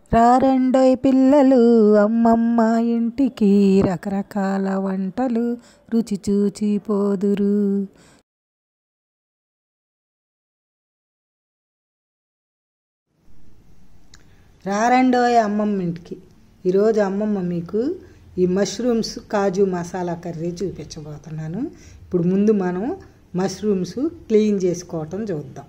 రారండోయ్ పిల్లలు అమ్మమ్మ ఇంటికి రకరకాల వంటలు రుచి చూచి పోదురు రారండోయ్ అమ్మమ్మ ఇంటికి ఈరోజు అమ్మమ్మ మీకు ఈ మష్రూమ్స్ కాజు మసాలా కర్రీ చూపించబోతున్నాను ఇప్పుడు ముందు మనం మష్రూమ్స్ క్లీన్ చేసుకోవటం చూద్దాం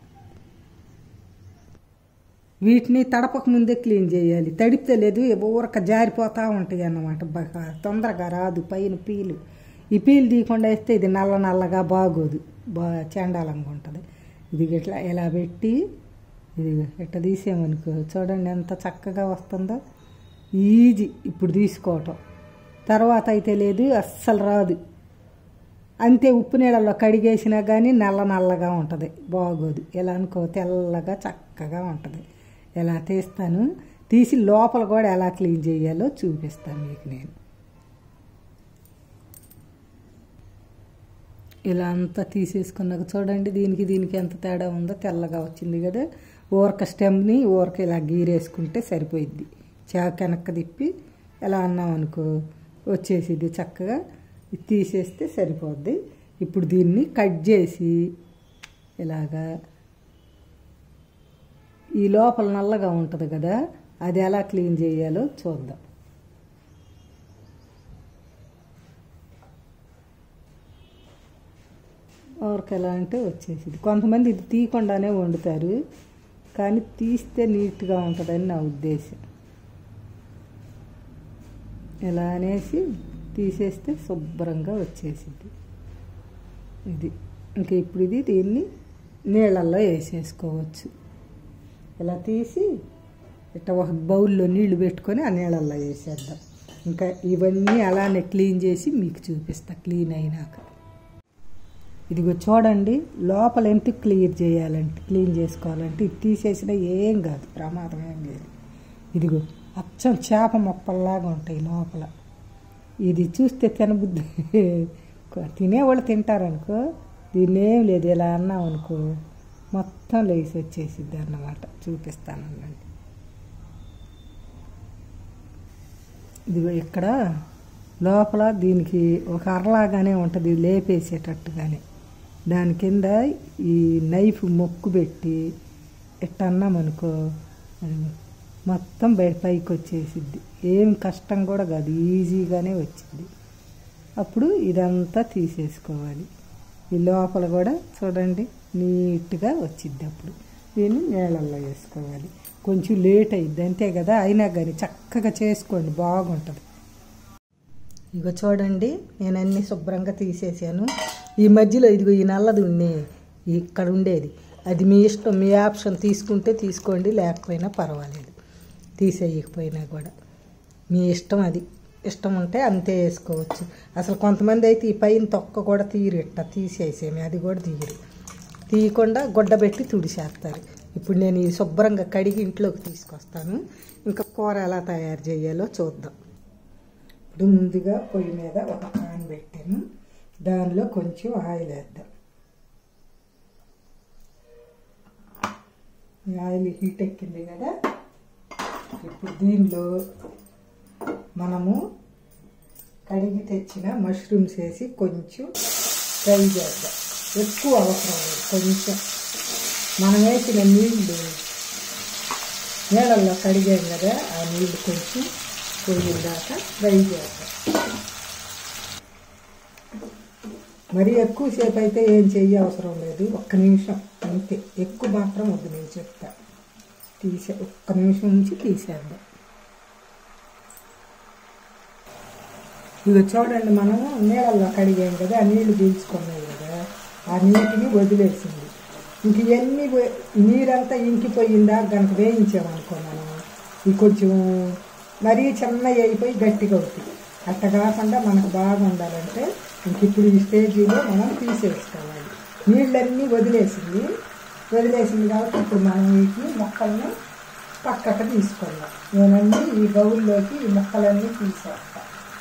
వీటిని తడపక ముందే క్లీన్ చేయాలి తడిపితే లేదు ఊరక జారిపోతూ ఉంటాయి అన్నమాట బాగా తొందరగా రాదు పైన పీలు ఈ పీలు తీయకుండా వేస్తే ఇది నల్ల నల్లగా బాగోదు బా చండాలంగా ఉంటుంది ఇది ఇట్లా ఇలా పెట్టి ఇది ఇట్లా తీసామనుకో చూడండి ఎంత చక్కగా వస్తుందో ఈజీ ఇప్పుడు తీసుకోవటం తర్వాత అయితే లేదు అస్సలు రాదు అంతే ఉప్పు నీళ్ళల్లో కడిగేసినా కానీ నల్ల నల్లగా ఉంటుంది బాగోదు ఎలా అనుకో తెల్లగా చక్కగా ఉంటుంది ఎలా తీస్తాను తీసి లోపల కూడా ఎలా క్లీన్ చేయాలో చూపిస్తాను మీకు నేను ఇలా అంతా తీసేసుకున్నాక చూడండి దీనికి దీనికి ఎంత తేడా ఉందో తెల్లగా వచ్చింది కదా ఊరక స్టెమ్ని ఊరక ఇలా గీరేసుకుంటే సరిపోయిద్ది చాకు వెనక్కి తిప్పి ఎలా అన్నాం అనుకో వచ్చేసిద్ది చక్కగా ఇది తీసేస్తే సరిపోద్ది ఇప్పుడు దీన్ని కట్ చేసి ఇలాగా ఈ లోపల నల్లగా ఉంటుంది కదా అది ఎలా క్లీన్ చేయాలో చూద్దాం ఊరికి ఎలా అంటే వచ్చేసింది కొంతమంది ఇది తీయకుండానే వండుతారు కానీ తీస్తే నీట్గా ఉంటుందని నా ఉద్దేశం ఇలా అనేసి తీసేస్తే శుభ్రంగా వచ్చేసింది ఇది ఇంకా ఇప్పుడు ఇది దీన్ని నీళ్ళల్లో వేసేసుకోవచ్చు ఇలా తీసి ఇట్లా ఒక బౌల్లో నీళ్లు పెట్టుకొని ఆ నీళ్ళల్లో వేసేద్దాం ఇంకా ఇవన్నీ అలానే క్లీన్ చేసి మీకు చూపిస్తా క్లీన్ అయినాక ఇదిగో చూడండి లోపల ఎంత క్లియర్ చేయాలంటే క్లీన్ చేసుకోవాలంటే ఇది తీసేసినా ఏం కాదు ప్రమాదం ఏం లేదు ఇదిగో అచ్చం చేప మొప్పల్లాగా ఉంటాయి లోపల ఇది చూస్తే తినబుద్ధి తినేవాళ్ళు తింటారనుకో దీన్ని ఏం లేదు ఇలా అన్నాం అనుకో మొత్తం లేసి వచ్చేసిద్ది అన్నమాట చూపిస్తానండి ఇదిగో ఇక్కడ లోపల దీనికి ఒక అరలాగానే ఉంటుంది లేపేసేటట్టుగానే దాని కింద ఈ నైఫ్ మొక్కు పెట్టి ఎట్ట అన్నామనుకో మొత్తం బయట పైకి వచ్చేసిద్ది ఏం కష్టం కూడా కాదు ఈజీగానే వచ్చింది అప్పుడు ఇదంతా తీసేసుకోవాలి ఈ లోపల కూడా చూడండి నీట్గా వచ్చిద్ది అప్పుడు దీన్ని నీళ్ళల్లో వేసుకోవాలి కొంచెం లేట్ అయింది అంతే కదా అయినా కానీ చక్కగా చేసుకోండి బాగుంటుంది ఇగో చూడండి నేను అన్ని శుభ్రంగా తీసేసాను ఈ మధ్యలో ఇదిగో ఈ నల్లది ఉండే ఇక్కడ ఉండేది అది మీ ఇష్టం మీ ఆప్షన్ తీసుకుంటే తీసుకోండి లేకపోయినా పర్వాలేదు తీసేయకపోయినా కూడా మీ ఇష్టం అది ఇష్టం ఉంటే అంతే వేసుకోవచ్చు అసలు కొంతమంది అయితే ఈ పైన తొక్క కూడా తీరు ఇట్ట తీసేసేమి అది కూడా తీయరు తీయకుండా గుడ్డబెట్టి తుడిచేస్తారు ఇప్పుడు నేను ఈ శుభ్రంగా కడిగి ఇంట్లోకి తీసుకొస్తాను ఇంకా కూర ఎలా తయారు చేయాలో చూద్దాం ఇప్పుడు ముందుగా పొయ్యి మీద ఒక పాన్ పెట్టాను దానిలో కొంచెం ఆయిల్ వేద్దాం ఆయిల్ హీట్ ఎక్కింది కదా ఇప్పుడు దీనిలో మనము కడిగి తెచ్చిన మష్రూమ్స్ వేసి కొంచెం ఫ్రై చేద్దాం ఎక్కువ అవసరం లేదు కొంచెం మనం వేసిన నీళ్ళు నీళ్ళల్లో కడిగాం కదా ఆ నీళ్ళు కొంచెం పోయిన దాకా ఫ్రై చేద్దాం మరి ఎక్కువసేపు అయితే ఏం చెయ్య అవసరం లేదు ఒక్క నిమిషం అంతే ఎక్కువ మాత్రం వద్దు నేను చెప్తా తీసే ఒక్క నిమిషం నుంచి తీసేద్దాం ఇక చూడండి మనం నీళ్ళల్లో కడిగాం కదా ఆ నీళ్లు పీల్చుకున్నాయి కదా ఆ నీటిని వదిలేసింది ఇంక ఇవన్నీ నీరంతా ఇంకిపోయిందా కనుక వేయించామనుకో మనం ఇది కొంచెం మరీ చిన్నవి అయిపోయి గట్టిగా అవుతుంది అట్ట కాకుండా మనకు బాగా ఉండాలంటే ఇంక ఇప్పుడు ఈ స్టేజీలో మనం తీసేసుకోవాలి నీళ్ళన్నీ వదిలేసింది వదిలేసింది కాబట్టి ఇప్పుడు మనం వీటిని మొక్కల్ని పక్కకు తీసుకుందాం నేనన్నీ ఈ బౌల్లోకి ఈ మొక్కలన్నీ తీసేస్తాను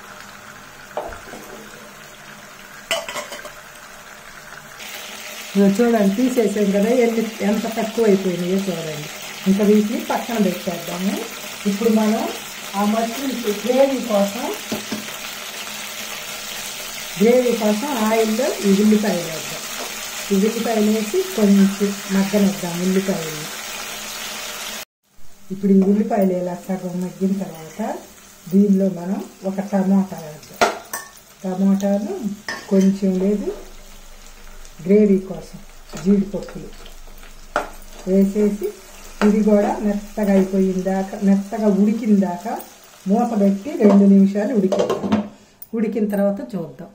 చూడండి తీసేసాం కదా ఎన్ని ఎంత తక్కువ అయిపోయినాయో చూడండి ఇంకా వీటిని పక్కన పెట్టేద్దాము ఇప్పుడు మనం ఆ మష్రూమ్స్ గ్రేవీ కోసం గ్రేవీ కోసం ఆయిల్లో ఈ ఉల్లిపాయలు వేద్దాం ఈ ఉల్లిపాయలు వేసి కొంచెం మగ్గనిద్దాం ఉల్లిపాయలు ఇప్పుడు ఈ ఉల్లిపాయలు ఇలా సగం మగ్గిన తర్వాత దీనిలో మనం ఒక టమోటా వేద్దాం టమోటాను కొంచెం లేదు గ్రేవీ కోసం జీడిపప్పులు వేసేసి ఇది కూడా మెత్తగా అయిపోయిందాక మెత్తగా ఉడికిందాక మూత పెట్టి రెండు నిమిషాలు ఉడికిద్దాం ఉడికిన తర్వాత చూద్దాం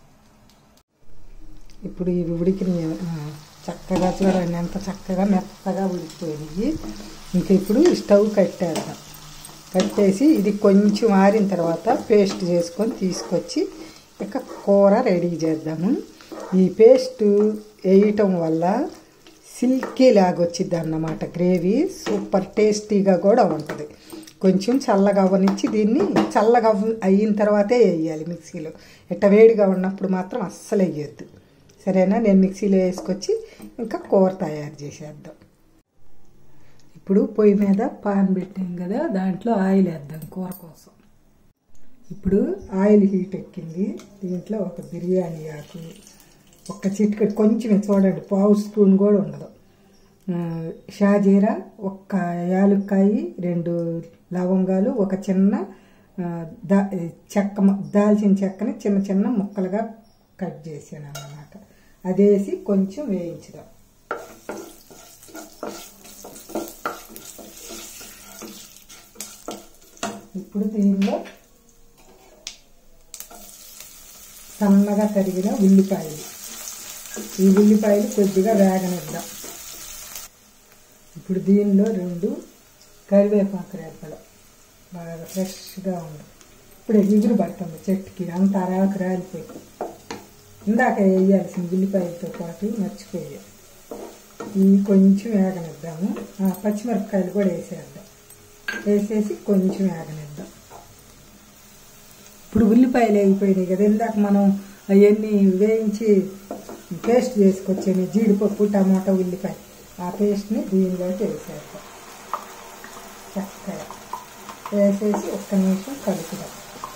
ఇప్పుడు ఇవి ఉడికిన చక్కగా చూడండి ఎంత చక్కగా మెత్తగా ఉడికిపోయినాయి ఇంకా ఇప్పుడు స్టవ్ కట్టేద్దాం కట్టేసి ఇది కొంచెం ఆరిన తర్వాత పేస్ట్ చేసుకొని తీసుకొచ్చి ఇక కూర రెడీ చేద్దాము ఈ పేస్ట్ వేయటం వల్ల సిల్కీ లాగొచ్చిద్ది అన్నమాట గ్రేవీ సూపర్ టేస్టీగా కూడా ఉంటుంది కొంచెం చల్లగా అవ్వనిచ్చి దీన్ని చల్లగా అవ్వ- అయిన తర్వాతే వేయాలి మిక్సీలో ఇట్ట వేడిగా ఉన్నప్పుడు మాత్రం అస్సలు వేయొద్దు సరేనా నేను మిక్సీలో వేసుకొచ్చి ఇంకా కూర తయారు చేసేద్దాం ఇప్పుడు పొయ్యి మీద పాన్ పెట్టాం కదా దాంట్లో ఆయిల్ వేద్దాం కూర కోసం ఇప్పుడు ఆయిల్ హీట్ ఎక్కింది దీంట్లో ఒక బిర్యానీ ఆకు ఒక చిటికెట్ కొంచెం చూడండి పావు స్పూన్ కూడా ఉండదు ఆ, షాజీరా ఒక్క యాలుక్కాయ రెండు లవంగాలు ఒక చిన్న ఆ, దా చెక్క మ- దాల్చిన చెక్కని చిన్న చిన్న ముక్కలుగా కట్ చేసాను అన్నమాట అదేసి కొంచెం వేయించుదాం ఇప్పుడు దీనిలో సన్నగా తరిగిన ఉల్లిపాయలు ఈ ఉల్లిపాయలు కొద్దిగా వేగనిద్దాం ఇప్పుడు దీనిలో రెండు కరివేపాకు రేపలు బాగా ఫ్రెష్గా ఉంది ఇప్పుడు ఎగురు పడుతుంది చెట్టుకి అంత అరాకు రాలిపోయి ఇందాక వేయాల్సిన ఉల్లిపాయలతో పాటు మర్చిపోయాం ఇవి కొంచెం వేగనిద్దాము ఆ, పచ్చిమిరపకాయలు కూడా వేసేద్దాం వేసేసి కొంచెం వేగనిద్దాం ఇప్పుడు ఉల్లిపాయలు అయిపోయినాయి కదా ఇందాక మనం అవన్నీ వేయించి పేస్ట్ చేసుకొచ్చాను జీడిపప్పు టమాటా ఉల్లిపాయ ఆ పేస్ట్ని దీనిలోకి వేసేద్దాం చక్కగా వేసేసి ఒక్క నిమిషం కలుపుదాం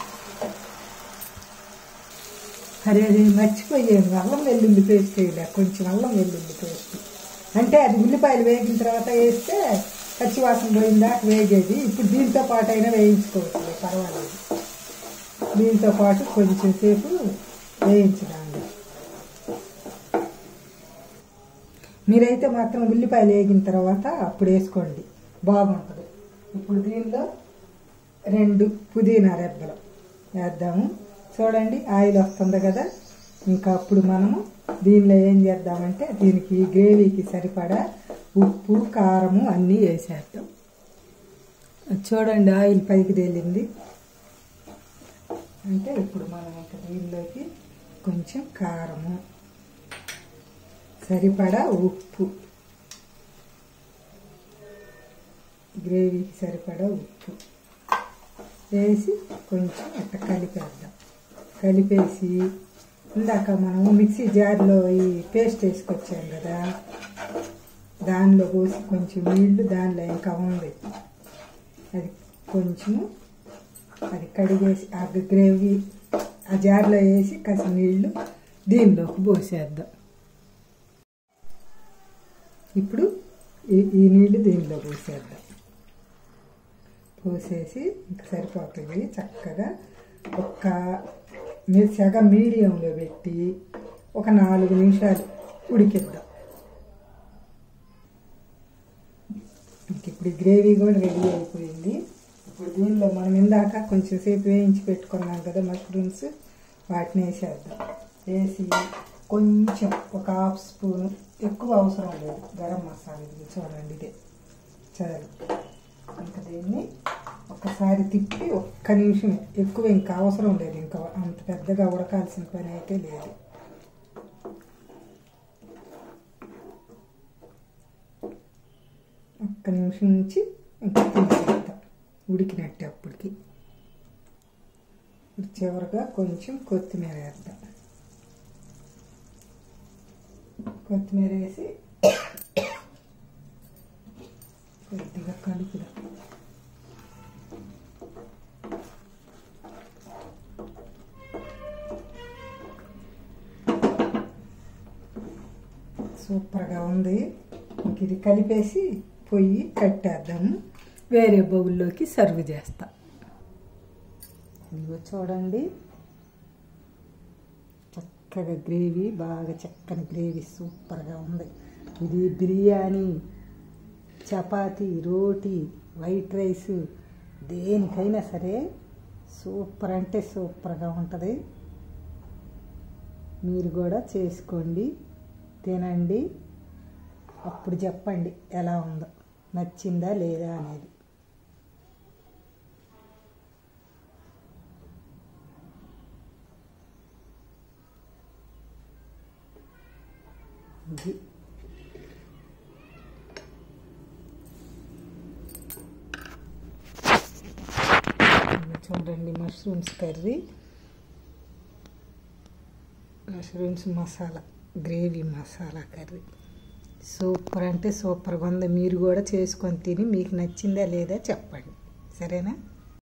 అరే అది మర్చిపోయాను అల్లం వెల్లుల్లి పేస్ట్ వేయలే కొంచెం అల్లం వెల్లుల్లి పేస్ట్ అంటే అది ఉల్లిపాయలు వేగిన తర్వాత వేస్తే పచ్చివాసన పోయిందాక వేగేది ఇప్పుడు దీంతో పాటు అయినా వేయించుకోవచ్చు పర్వాలేదు దీంతో పాటు కొంచెం సేపు వేయించడానికి మీరైతే మాత్రం ఉల్లిపాయలు వేగిన తర్వాత అప్పుడు వేసుకోండి బాగుంటుంది ఇప్పుడు దీనిలో రెండు పుదీనా రెబ్బలు వేద్దాము చూడండి ఆయిల్ వస్తుంది కదా ఇంకా అప్పుడు మనము దీనిలో ఏం చేద్దామంటే దీనికి గ్రేవీకి సరిపడా ఉప్పు కారము అన్నీ వేసేద్దాం చూడండి ఆయిల్ పైకి తేలింది అంటే ఇప్పుడు మనం ఇంకా దీనిలోకి కొంచెం కారము సరిపడా ఉప్పు గ్రేవీకి సరిపడా ఉప్పు వేసి కొంచెం అట్ట కలిపేద్దాం కలిపేసి ఇందాక మనం మిక్సీ జార్లో ఈ పేస్ట్ వేసుకొచ్చాం కదా దానిలో పోసి కొంచెం నీళ్లు దానిలో ఇంకా ఉంది అది కొంచెము అది కడిగేసి ఆ గ్రేవీ ఆ జార్లో వేసి కాసిన నీళ్లు దీనిలోకి పోసేద్దాం ఇప్పుడు ఈ ఈ నీళ్లు దీనిలో పోసేద్దాం పోసేసి ఇంక సరిపోతుంది చక్కగా ఒక్క మీరు సగం మీడియంలో పెట్టి ఒక నాలుగు నిమిషాలు ఉడికిద్దాం ఇంక ఇప్పుడు ఈ గ్రేవీ కూడా రెడీ అయిపోయింది ఇప్పుడు దీనిలో మనం ఇందాక కొంచెం సేపు వేయించి పెట్టుకున్నాం కదా మష్రూమ్స్ వాటిని వేసేద్దాం వేసి కొంచెం ఒక హాఫ్ స్పూన్ ఎక్కువ అవసరం లేదు గరం మసాలా ఇది చూడండి ఇదే చాలు ఇంకా దీన్ని ఒకసారి తిప్పి ఒక్క నిమిషం ఎక్కువ ఇంకా అవసరం లేదు ఇంకా అంత పెద్దగా ఉడకాల్సిన పని అయితే లేదు ఒక్క నిమిషం నుంచి ఇంకా తీసేద్దాం ఉడికినట్టే అప్పటికి ఇప్పుడు చివరిగా కొంచెం కొత్తిమీర వేద్దాం కొత్తిమీర వేసి కొద్దిగా కలుపుదాం ఇది కలిపేసి పొయ్యి కట్టేద్దాము వేరే బౌల్లోకి సర్వ్ చేస్తా ఇదిగో చూడండి చక్కగా గ్రేవీ బాగా చక్కని గ్రేవీ సూపర్గా ఉంది ఇది బిర్యానీ చపాతీ రోటీ వైట్ రైస్ దేనికైనా సరే సూపర్ అంటే సూపర్గా ఉంటుంది మీరు కూడా చేసుకోండి తినండి అప్పుడు చెప్పండి ఎలా ఉందో నచ్చిందా లేదా అనేది ఇది ఇది చూడండి mushrooms curry mushrooms masala gravy masala curry super అంటే సూపర్గా ఉంది మీరు కూడా చేసుకొని తిని మీకు నచ్చిందా లేదా చెప్పండి సరేనా